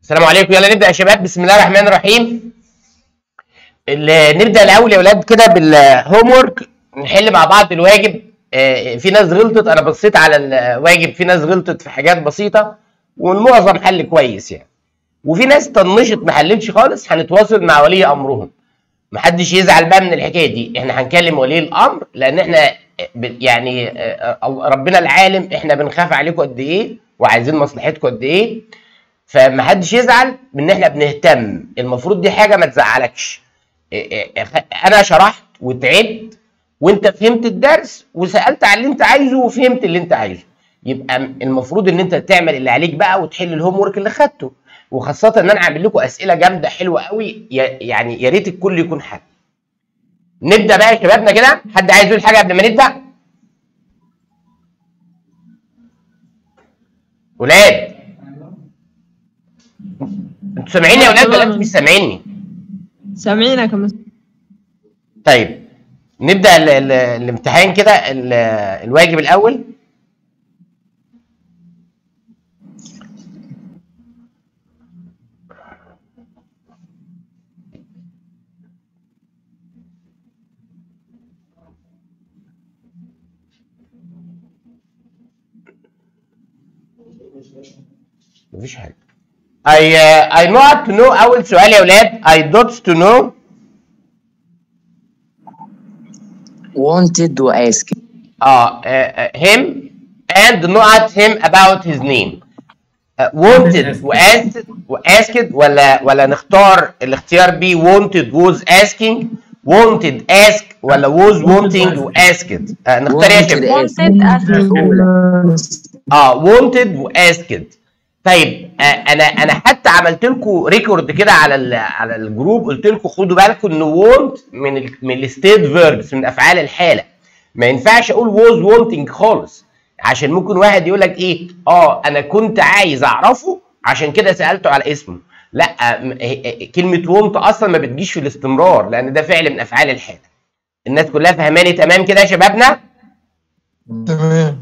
السلام عليكم يلا نبدا يا شباب بسم الله الرحمن الرحيم ال- نبدا الاول يا اولاد كده بالهوم ورك نحل مع بعض الواجب آه، في ناس غلطت انا بصيت على الواجب في ناس غلطت في حاجات بسيطه والمعظم حل كويس يعني وفي ناس طنشت ما حلتش خالص هنتواصل مع ولي امرهم محدش يزعل بقى من الحكايه دي احنا هنكلم ولي الامر لان احنا ب- يعني آه، آه، ربنا العالم احنا بنخاف عليكم قد ايه وعايزين مصلحتكم قد ايه فمحدش يزعل من ان احنا بنهتم المفروض دي حاجه ما تزعلكش إيه إيه خ- انا شرحت وتعبت وانت فهمت الدرس وسالت على اللي انت عايزه وفهمت اللي انت عايزه يبقى م- المفروض ان انت تعمل اللي عليك بقى وتحل الهوم ورك اللي خدته وخاصه ان انا عامل لكم اسئله جامده حلوه قوي ي- يعني يا ريت الكل يكون حل نبدا بقى يا شبابنا كده حد عايز يقول حاجه قبل ما نبدا ولاد انتوا سامعيني يا ولاد ولا انتوا مش سامعيني سامعينك يا مس- طيب نبدا ال ال الامتحان كده ال- الواجب الاول مفيش حاجه I uh, I know to know اول سؤال يا ولاد I dots to know wanted واسك uh, uh, him and not him about his name uh, wanted وasked وasked ولا ولا نختار الاختيار بي wanted was asking wanted ask ولا was wanting وasked uh, نختار ايه يا شباب اه wanted وasked طيب آه انا انا حتى عملت لكم ريكورد كده على ال على الجروب قلت لكم خدوا بالكم ان want من ال من الستيت فيربس من افعال الحاله ما ينفعش اقول was wanting خالص عشان ممكن واحد يقول لك ايه اه انا كنت عايز اعرفه عشان كده سالته على اسمه لا م- هي- هي- كلمه want اصلا ما بتجيش في الاستمرار لان ده فعل من افعال الحاله الناس كلها فهماني تمام كده يا شبابنا تمام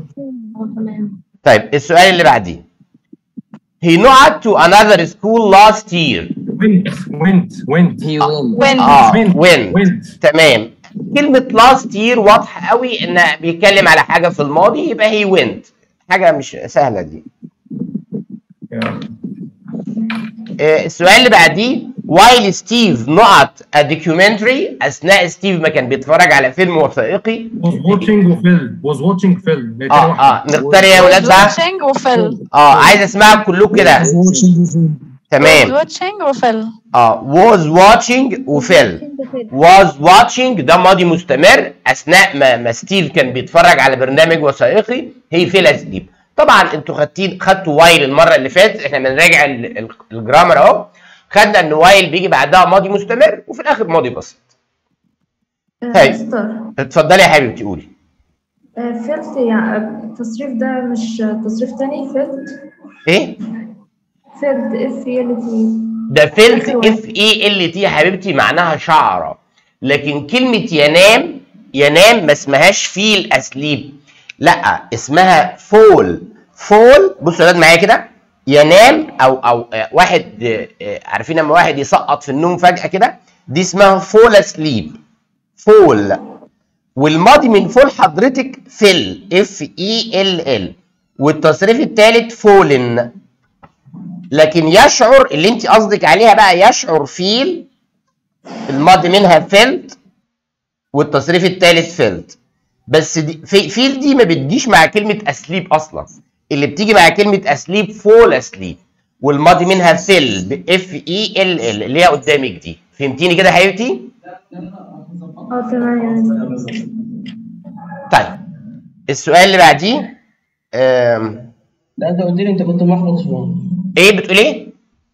طيب السؤال اللي بعديه He not to another school last year. went went went he went وين اه went when went تمام كلمة last year واضحة قوي ان بيتكلم على حاجة في الماضي يبقى he went حاجة مش سهلة دي yeah. آه، السؤال اللي بعديه while Steve not a documentary اثناء ستيف ما كان بيتفرج على فيلم وثائقي was watching وفيلم was watching فيلم اه اه نختار يا ولاد بقى watching وفيل اه عايز اسمعكم كلكم كده تمام watching وفيل اه was watching وفيل was watching ده ماضي مستمر اثناء ما, ما ستيف كان بيتفرج على برنامج وثائقي هي فيل اسليب طبعا انتوا خدتين خدتوا وايل المره اللي فاتت احنا بنراجع ال- ال- الجرامر اهو خدنا ان وايل بيجي بعدها ماضي مستمر وفي الاخر ماضي بسيط هاي. مستر اتفضلي يا حبيبتي قولي فيلت يعني التصريف ده مش تصريف تاني فيلت ايه فيلت اف ال تي ده فيلت اف اي ال تي يا حبيبتي معناها شعره لكن كلمه ينام ينام ما اسمهاش فيل اسليب لا اسمها فول فول بصوا يا ولاد معايا كده ينام او او آه، واحد آه، آه، عارفين لما واحد يسقط في النوم فجاه كده دي اسمها فول اسليب فول والماضي من فول حضرتك فيل اف اي ال ال والتصريف الثالث فولن لكن يشعر اللي انت قصدك عليها بقى يشعر فيل الماضي منها فيلت والتصريف الثالث فيلت بس دي في فيل دي ما بتجيش مع كلمه اسليب اصلا اللي بتيجي مع كلمه اسليب فول اسليب والماضي منها فيل باف اي ال ال اللي هي قدامك دي فهمتيني كده يا حبيبتي اه تمام طيب السؤال اللي بعديه أم... لا انت قلت لي انت كنت محبط في ايه بتقول ايه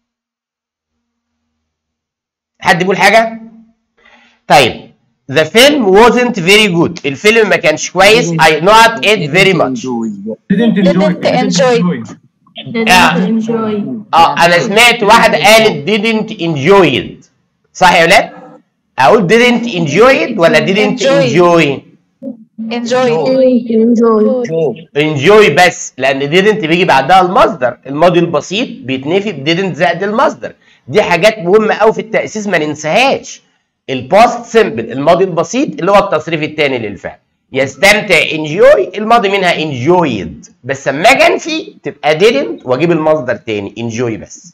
حد بيقول حاجه طيب the film wasn't very good الفيلم ما كانش كويس I not it very much didn't enjoy Didn't enjoy. آه. enjoy اه انا سمعت واحده قالت didn't enjoy it صح يا ولاد اقول didn't enjoy it ولا didn't Enjoy. enjoy enjoy enjoy انجوي بس لان didn't بيجي بعدها المصدر الماضي البسيط بيتنفي ب didn't زائد المصدر دي حاجات مهمه قوي في التاسيس ما ننساهاش الباست سيمبل الماضي البسيط اللي هو التصريف الثاني للفعل يستمتع enjoy الماضي منها enjoyed بس اما اجي انفي تبقى didn't واجيب المصدر تاني enjoy بس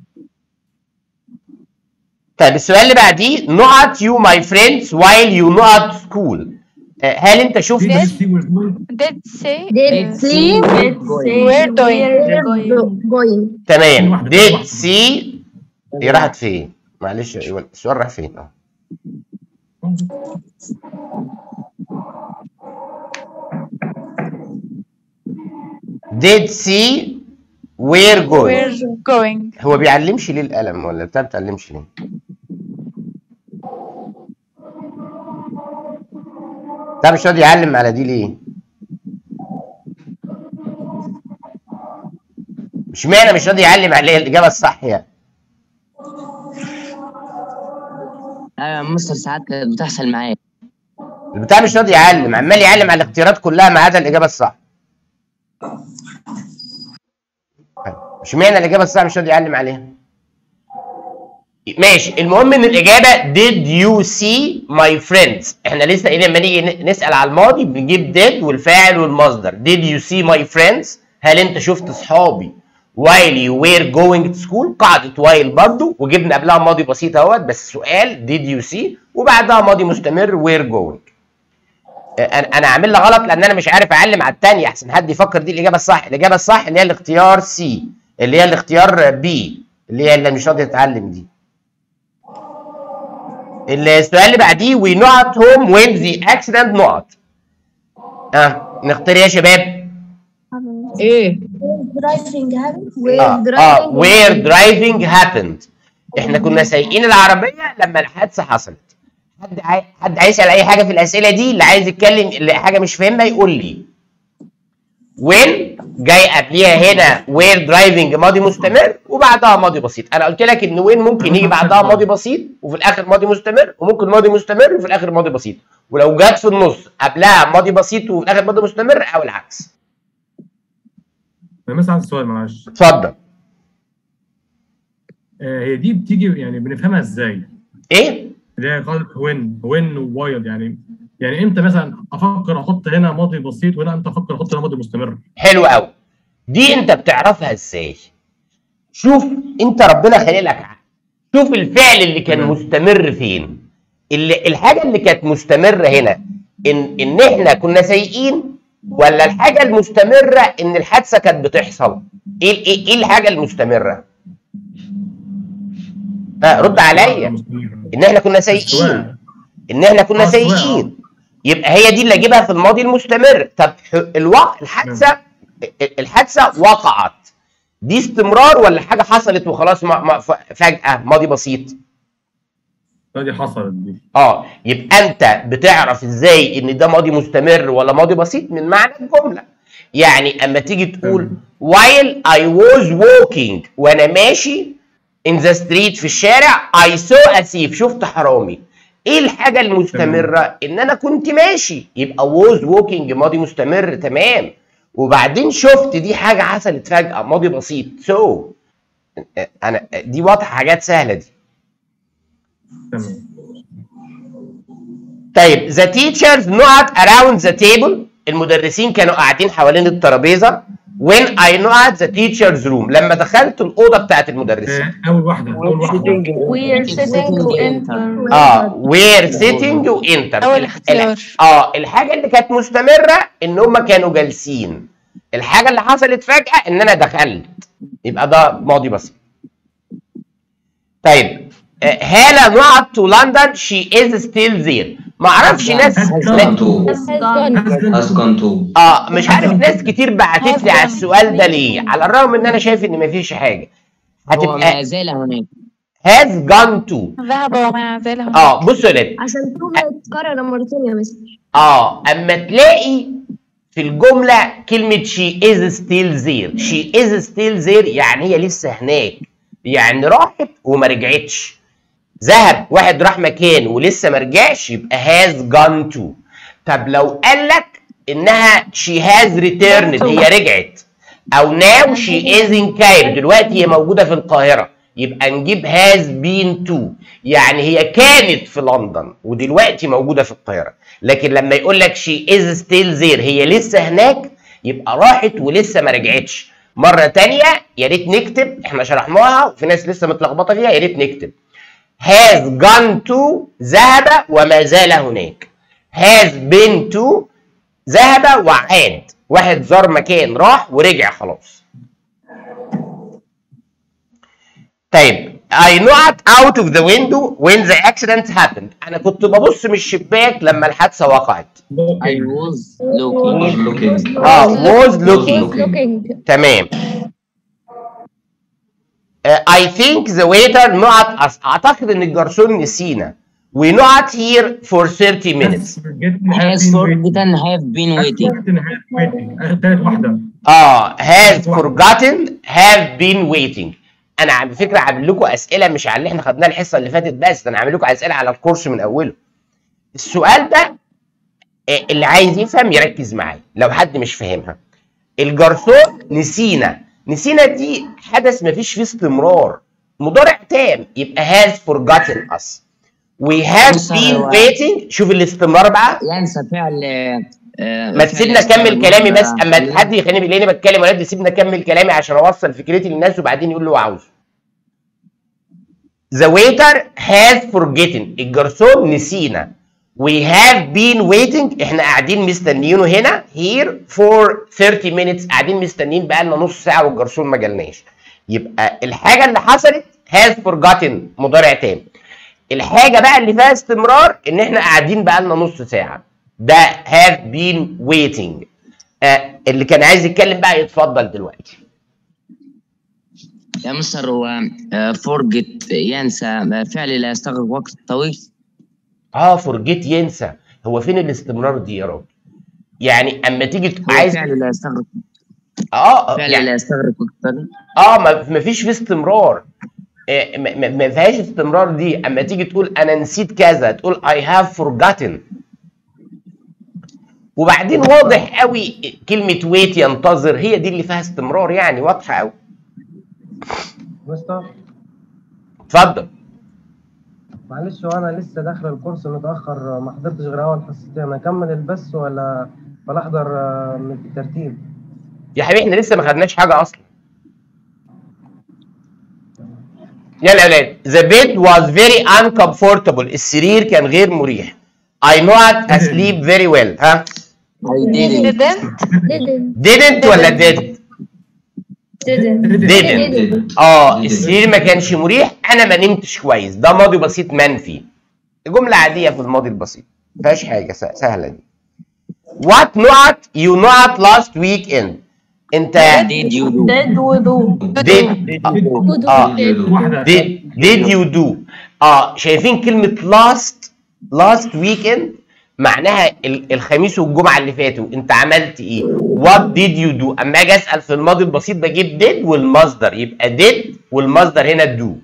طيب السؤال اللي بعديه not you my friends while you not school آه، هل انت شفت Did you see where going? did say did see we're doing going تمام واحدة، did واحدة. see هي راحت فين؟ معلش أيوة، السؤال راح فين؟ اه did see where going we're going هو بيعلمش ليه القلم ولا بتاع بتعلمش ليه؟ بتاع مش راضي يعلم على دي ليه؟ مش معنى مش راضي يعلم على الإجابة الصح يعني ايوه يا مستر ساعات كانت بتحصل معايا البتاع مش راضي يعلم عمال يعلم على الاختيارات كلها ما عدا الإجابة الصح مش معنى الإجابة الصح مش راضي يعلم عليها ماشي المهم ان الاجابه did you see my friends احنا لسه قايلين لما نيجي ن- نسال على الماضي بنجيب did والفاعل والمصدر did you see my friends هل انت شفت اصحابي while you were going to school قاعده while برضو وجبنا قبلها ماضي بسيط اهوت بس سؤال did you see وبعدها ماضي مستمر were going انا انا عامل لها غلط لان انا مش عارف اعلم على الثانيه احسن حد يفكر دي الاجابه الصح الاجابه الصح اللي هي الاختيار سي اللي هي الاختيار بي اللي هي اللي مش راضيه تتعلم دي السؤال اللي بعديه we not home when the accident not اه نختار يا شباب ايه driving happened اه, آه. where driving happened احنا كنا سايقين العربيه لما الحادثه حصلت حد عاي... حد عايز يسال اي حاجه في الاسئله دي اللي عايز يتكلم اللي حاجه مش فاهمها يقول لي when جاي قبليها هنا where driving ماضي مستمر وبعدها ماضي بسيط انا قلت لك ان when ممكن يجي بعدها ماضي بسيط وفي الاخر ماضي مستمر وممكن ماضي مستمر وفي الاخر ماضي بسيط ولو جت في النص قبلها ماضي بسيط وفي الاخر ماضي مستمر او العكس انا بس عندي سؤال معلش اتفضل آه، هي دي بتيجي يعني بنفهمها ازاي؟ ايه اللي هي قاعدة وين وين ووايل يعني يعني امتى مثلا افكر احط هنا ماضي بسيط وهنا امتى افكر احط هنا ماضي مستمر؟ حلو قوي دي انت بتعرفها ازاي شوف انت ربنا خلق لك عقل شوف الفعل اللي كان تمام. مستمر فين اللي الحاجه اللي كانت مستمره هنا ان ان احنا كنا سايقين ولا الحاجه المستمره ان الحادثه كانت بتحصل ايه ايه, إيه الحاجه المستمره آه رد عليا مستمر. ان احنا كنا سايقين السواقة. ان احنا كنا آه، السواقة، سايقين يبقى هي دي اللي اجيبها في الماضي المستمر طب ح- الوقت الحادثه ال- الحادثه وقعت دي استمرار ولا حاجه حصلت وخلاص ما ما ف- فجاه ماضي بسيط لا دي حصلت دي اه يبقى انت بتعرف ازاي ان ده ماضي مستمر ولا ماضي بسيط من معنى الجمله يعني اما تيجي تقول while I was walking وانا ماشي in the street في الشارع I saw a thief شفت حرامي ايه الحاجه المستمره ان انا كنت ماشي يبقى was walking ماضي مستمر تمام وبعدين شفت دي حاجه حصلت فجاه ماضي بسيط so انا دي واضحه حاجات سهله دي تمام طيب the teachers not around the table المدرسين كانوا قاعدين حوالين الترابيزه when I not the teacher's room لما دخلت الاوضه بتاعت المدرسين آه، اول واحده اول واحده We are sitting to enter. اه we're sitting وانتر أول اختيار. اه الحاجه اللي كانت مستمره ان هم كانوا جالسين الحاجه اللي حصلت فجاه ان انا دخلت يبقى ده ماضي بسيط طيب آه، هاله نقط تو لندن شي از ستيل زير ما اعرفش ناس Has لا- gone to has gone to اه مش عارف ناس كتير بعتت لي على السؤال ده ليه على الرغم ان انا شايف ان مفيش حاجه هو ما هتبقى زال هناك has gone to ذهب وما زال هناك اه بصوا يا ولاد عشان الجملة تتكرر مرتين يا مستر اه اما تلاقي في الجمله كلمه she is still there she is still there يعني هي لسه هناك يعني راحت وما رجعتش ذهب واحد راح مكان ولسه ما رجعش يبقى has gone to طب لو قال لك انها she has returned هي رجعت او now she is in Cairo دلوقتي هي موجوده في القاهره يبقى نجيب has been to يعني هي كانت في لندن ودلوقتي موجوده في القاهره لكن لما يقول لك she is still there هي لسه هناك يبقى راحت ولسه ما رجعتش مره تانية يا ريت نكتب احنا شرحناها وفي ناس لسه متلخبطه فيها يا ريت نكتب has gone to ذهب وما زال هناك has been to ذهب وعاد واحد زار مكان راح ورجع خلاص طيب I not out of the window when the accident happened انا كنت ببص من الشباك لما الحادثه وقعت I was looking was looking اه was looking looking تمام آه، I think the waiter not us اعتقد ان الجرسون نسينا we not here for 30 minutes has forgotten have been waiting اخر تالت واحده اه has forgotten have been waiting انا على فكره عامل لكم اسئله مش على اللي احنا خدناه الحصه اللي فاتت بس انا عامل لكم اسئله على الكورس من اوله السؤال ده آه، اللي عايز يفهم يركز معايا لو حد مش فاهمها الجرسون نسينا نسينا دي حدث مفيش فيه استمرار مضارع تام يبقى has forgotten us we have بص been هو- waiting شوف الاستمرار بقى ينسى فعل آه، ما فعل تسيبنا يستمر اكمل كلامي بس ولا- اما حد يخليني بيلاقيني بتكلم ولا سيبنا اكمل كلامي عشان اوصل فكرتي للناس وبعدين يقول له هو عاوزه The waiter has forgotten الجرسون نسينا We have been waiting احنا قاعدين مستنيينه هنا here for 30 minutes قاعدين مستنيين بقالنا نص ساعة والجرسون ما جالناش يبقى الحاجة اللي حصلت has forgotten مضارع تام الحاجة بقى اللي فيها استمرار ان احنا قاعدين بقالنا نص ساعة ده have been waiting آه اللي كان عايز يتكلم بقى يتفضل دلوقتي يا مستر هو آه، forget ينسى آه، فعل لا يستغرق وقت طويل اه فرجيت ينسى هو فين الاستمرار دي يا راجل يعني اما تيجي تبقى هو عايز فعل لا يستغرق اه فعل يعني لا يستغرق وقت طويل اه ما ما فيش فيه استمرار آه، ما- ما ما فيهاش استمرار دي اما تيجي تقول انا نسيت كذا تقول I have forgotten وبعدين واضح قوي كلمة wait ينتظر هي دي اللي فيها استمرار يعني واضحة قوي مستر اتفضل معلش هو انا لسه داخل الكورس متاخر ما حضرتش غير اول حصتين اكمل البث ولا ولا احضر آه، من الترتيب يا حبيبي احنا لسه ما خدناش حاجة أصلا يلا يا ولاد the bed was very uncomfortable السرير كان غير مريح I not asleep very well ها I didn't didn't didn't ولا did didn't didn't اه السرير ما كانش مريح انا ما نمتش كويس ده ماضي بسيط منفي جملة عادية في الماضي البسيط ما فيهاش حاجة س- سهلة دي what not you not last weekend انت did you do did وdo did good اه did واحده did did you do اه شايفين كلمة last last weekend معناها ال- الخميس والجمعة اللي فاتوا انت عملت ايه what did you do اما اجي اسأل في الماضي البسيط بجيب did والمصدر يبقى did والمصدر هنا do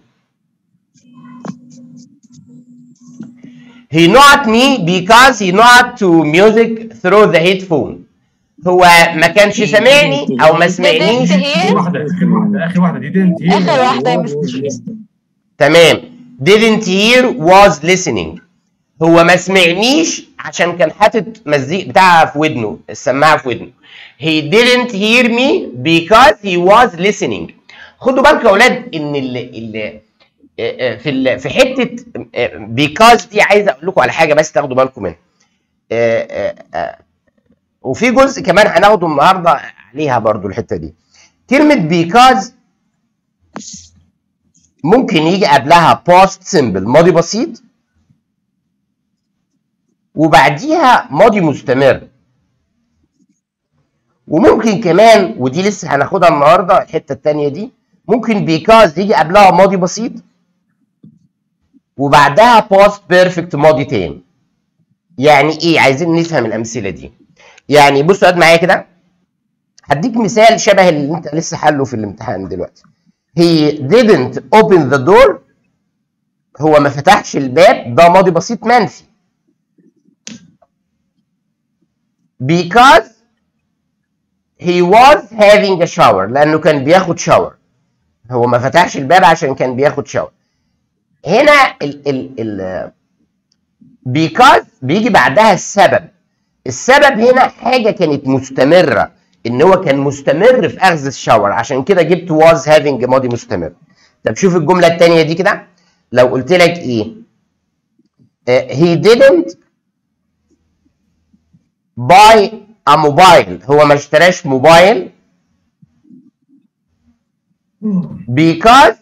he not me because he not to music through the headphone هو ما كانش سامعني او ما سمعنيش didn't اخر hear واحده اخر واحده اخر واحده دي دنت اخر واحدة يا مستر تمام didn't hear was listening هو ما سمعنيش عشان كان حاطط مزيق بتاعها في ودنه السماعه في ودنه he didn't hear me because he was listening خدوا بالكم يا اولاد ان ال ال في ال في حته because دي عايز اقول لكم على حاجه بس تاخدوا بالكم منها آه، آه، آه، وفي جزء كمان هناخده النهارده عليها برضو الحته دي كلمه because ممكن يجي قبلها past simple ماضي بسيط وبعديها ماضي مستمر وممكن كمان ودي لسه هناخدها النهارده الحته الثانيه دي ممكن because يجي قبلها ماضي بسيط وبعدها past perfect ماضي تاني يعني ايه عايزين نفهم الامثله دي يعني بصوا قد معايا كده هديك مثال شبه اللي انت لسه حله في الامتحان دلوقتي he didn't open the door هو ما فتحش الباب ده ماضي بسيط منفي because he was having a shower لانه كان بياخد شاور هو ما فتحش الباب عشان كان بياخد شاور هنا ال ال ال because بيجي بعدها السبب السبب هنا حاجه كانت مستمره ان هو كان مستمر في اخذ الشاور عشان كده جبت was having ماضي مستمر طب شوف الجمله الثانيه دي كده لو قلت لك ايه آه، he didn't buy a mobile هو ما اشتراش موبايل because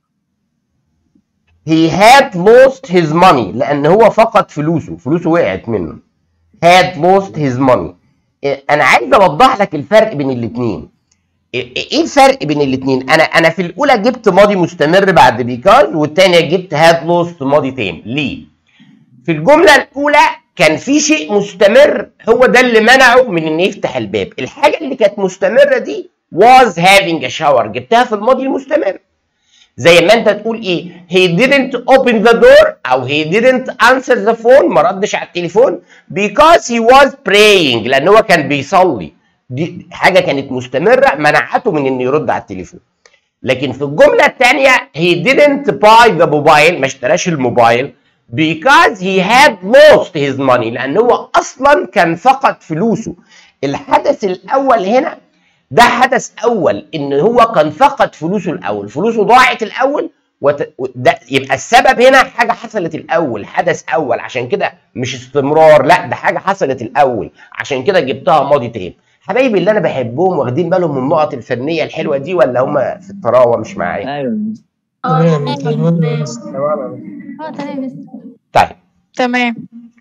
he had lost his money لان هو فقد فلوسه فلوسه وقعت منه had lost his money إيه، انا عايز اوضح لك الفرق بين الاثنين ايه الفرق بين الاثنين انا انا في الاولى جبت ماضي مستمر بعد because والثانيه جبت had lost ماضي تاني ليه في الجمله الاولى كان في شيء مستمر هو ده اللي منعه من ان يفتح الباب الحاجه اللي كانت مستمره دي was having a shower جبتها في الماضي المستمر زي ما انت تقول ايه he didn't open the door او he didn't answer the phone ما ردش على التليفون because he was praying لان هو كان بيصلي دي حاجه كانت مستمره منعته من انه يرد على التليفون لكن في الجمله الثانيه he didn't buy the mobile ما اشتراش الموبايل because he had lost his money لان هو اصلا كان فقد فلوسه الحدث الاول هنا ده حدث اول ان هو كان فقد فلوسه الاول فلوسه ضاعت الاول وت... ده يبقى السبب هنا حاجه حصلت الاول حدث اول عشان كده مش استمرار لا ده حاجه حصلت الاول عشان كده جبتها ماضي تام حبايبي اللي انا بحبهم واخدين بالهم من النقط الفنيه الحلوه دي ولا هم في الطراوه مش معايا ايوه تمام تمام تمام يا مستر. اه تمام يا مستر. طيب تمام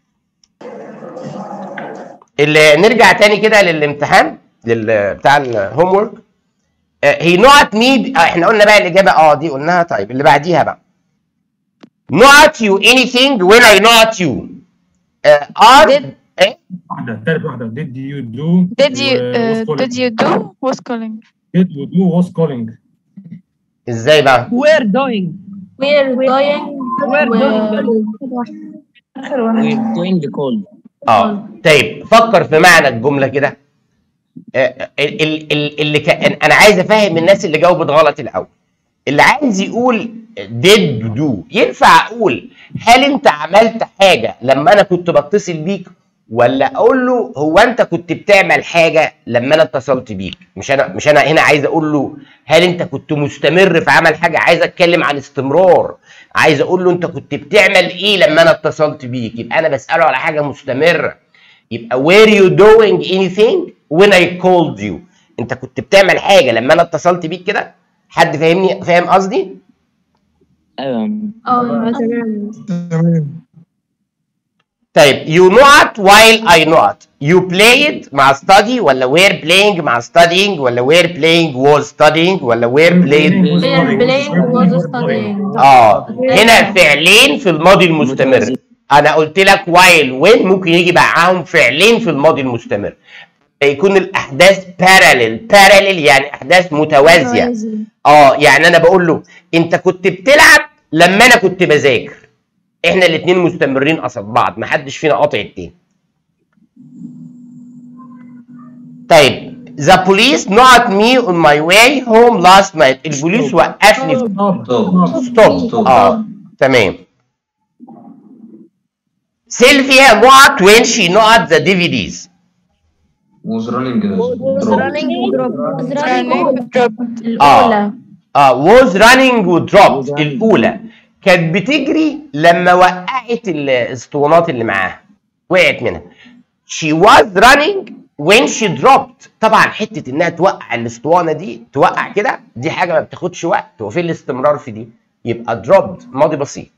اللي نرجع تاني كده للامتحان لل بتاع الهوم ورك هي نوت ميد احنا قلنا بقى الاجابه اه دي قلناها طيب اللي بعديها بقى not you anything when I not you uh, are Did- ايه واحده ثالث واحده did you do did you و- uh, was did you do was calling did you do was calling ازاي بقى We're doing. we're going We're doing. آخر واحد we're doing the call اه طيب فكر في معنى الجمله كده آه، ال- ال- ال- اللي كان انا عايز افهم الناس اللي جاوبت غلط الاول اللي عايز يقول did do ينفع اقول هل انت عملت حاجه لما انا كنت بتصل بيك ولا اقول له هو انت كنت بتعمل حاجه لما انا اتصلت بيك مش انا مش انا هنا عايز اقول له هل انت كنت مستمر في عمل حاجه عايز اتكلم عن استمرار عايز اقول له انت كنت بتعمل ايه لما انا اتصلت بيك يبقى انا بساله على حاجه مستمره يبقى were you doing anything when I called you انت كنت بتعمل حاجه لما انا اتصلت بيك كده حد فاهمني فاهم قصدي ايوه اه تمام تمام طيب you not while I not you played مع study ولا were playing مع studying ولا were playing was studying ولا were played we're playing was studying اه هنا فعلين في الماضي المستمر انا قلت لك while when ممكن يجي معاهم فعلين في الماضي المستمر يكون الاحداث parallel parallel يعني احداث متوازيه اه يعني انا بقول له انت كنت بتلعب لما انا كنت بذاكر احنا الاثنين مستمرين قصاد بعض محدش فينا قاطع التاني طيب the police not me on my way home last night البوليس وقفني في stop ستوب Stop. اه تمام سيلفيا not when she not the DVDs was running was drop. running drop was running running dropped الأولى اه was running ودروبت الاولى كانت بتجري لما وقعت الاسطوانات اللي معاها وقعت منها she was running when she dropped طبعا حته انها توقع الاسطوانه دي توقع كده دي حاجه ما بتاخدش وقت هو فين الاستمرار في دي يبقى dropped ماضي بسيط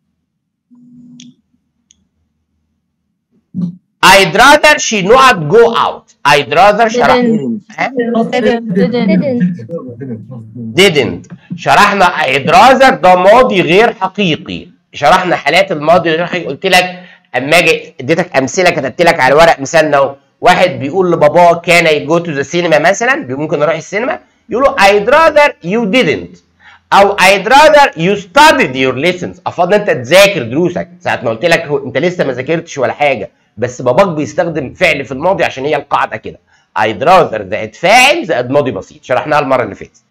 I'd rather she not go out I'd rather شرح didn't ها؟ didn't didn't شرحنا I'd rather ده ماضي غير حقيقي شرحنا حالات الماضي غير حقيقي قلت لك اما اجي اديتك امثله كتبت لك على ورق مثالنا اهو واحد بيقول لباباه كان يجو تو ذا سينما مثلا ممكن اروح السينما يقول له I'd rather you didn't او I'd rather you studied your lessons افضل انت تذاكر دروسك ساعه ما قلت لك هو- انت لسه ما ذاكرتش ولا حاجه بس باباك بيستخدم فعل في الماضي عشان هي القاعده كده I'd rather زائد فاعل زائد ماضي بسيط شرحناها المره اللي فاتت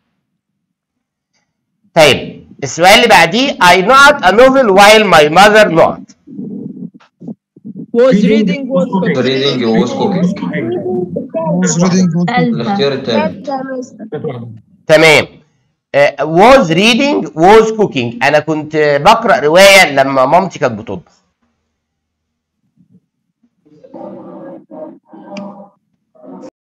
طيب السؤال اللي بعديه I not a novel while my mother not Was reading was cooking. reading was cooking. was reading was الاختيار الثاني تمام آه، was reading was cooking انا كنت بقرا روايه لما مامتي كانت بتطبخ